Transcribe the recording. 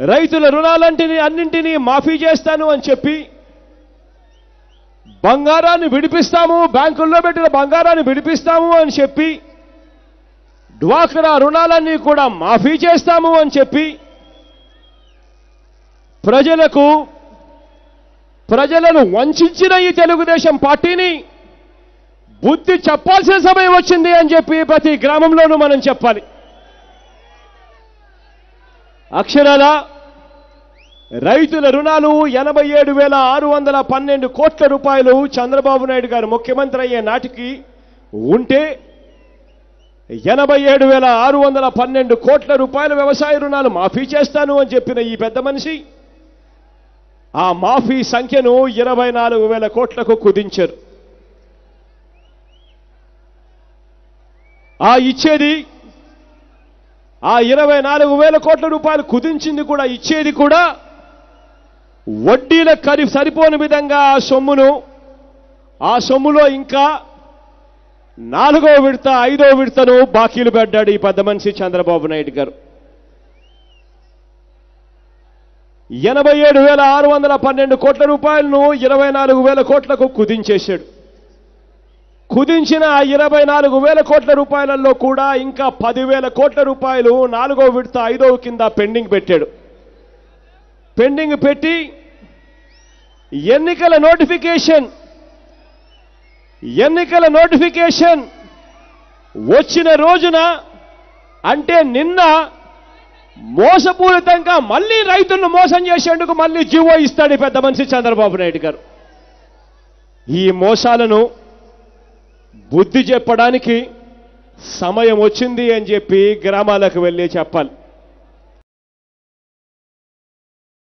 రైతుల రుణాలంటిని అన్నింటినీ మాఫీ చేస్తాను అని చెప్పి బంగారాన్ని విడిపిస్తాము బ్యాంకుల్లో పెట్టిన బంగారాన్ని విడిపిస్తాము అని చెప్పి డ్వాక్రా రుణాలన్నీ కూడా మాఫీ చేస్తాము అని చెప్పి ప్రజలకు ప్రజలను వంచిన ఈ తెలుగుదేశం పార్టీని బుద్ధి చెప్పాల్సిన సమయం వచ్చింది అని చెప్పి ప్రతి గ్రామంలోనూ మనం చెప్పాలి అక్షరాల రైతుల రుణాలు ఎనభై ఏడు వేల ఆరు వందల పన్నెండు కోట్ల రూపాయలు చంద్రబాబు నాయుడు గారు ముఖ్యమంత్రి అయ్యే నాటికి ఉంటే ఎనభై ఏడు వేల ఆరు వందల పన్నెండు కోట్ల రూపాయల వ్యవసాయ రుణాలు మాఫీ చేస్తాను అని చెప్పిన ఈ పెద్ద మనిషి ఆ మాఫీ సంఖ్యను ఇరవై నాలుగు వేల కోట్లకు కుదించారు ఆ ఇచ్చేది ఆ ఇరవై నాలుగు వేల కోట్ల రూపాయలు కుదించింది కూడా ఇచ్చేది కూడా వడ్డీల కరి సరిపోని విధంగా ఆ సొమ్మును ఆ సొమ్ములో ఇంకా నాలుగో విడత ఐదో విడతను బాకీలు పెట్టాడు ఈ పెద్ద మనిషి చంద్రబాబు నాయుడు గారు ఎనభై ఏడు వేల ఆరు వందల పన్నెండు కోట్ల రూపాయలను ఇరవై నాలుగు వేల కోట్లకు కుదించేశాడు కుదించిన ఆ ఇరవై నాలుగు వేల కోట్ల రూపాయలలో కూడా ఇంకా పదివేల కోట్ల రూపాయలు నాలుగో విడత ఐదో కింద పెండింగ్ పెట్టాడు పెండింగ్ పెట్టి ఎన్నికల నోటిఫికేషన్ ఎన్నికల నోటిఫికేషన్ వచ్చిన రోజున అంటే నిన్న మోసపూరితంగా మళ్ళీ రైతులను మోసం చేసేందుకు మళ్ళీ జీవో ఇస్తాడు ఈ పెద్ద మనిషి చంద్రబాబు నాయుడు గారు ఈ మోసాలను బుద్ధి చెప్పడానికి సమయం వచ్చింది అని చెప్పి గ్రామాలకు వెళ్ళి చెప్పాలి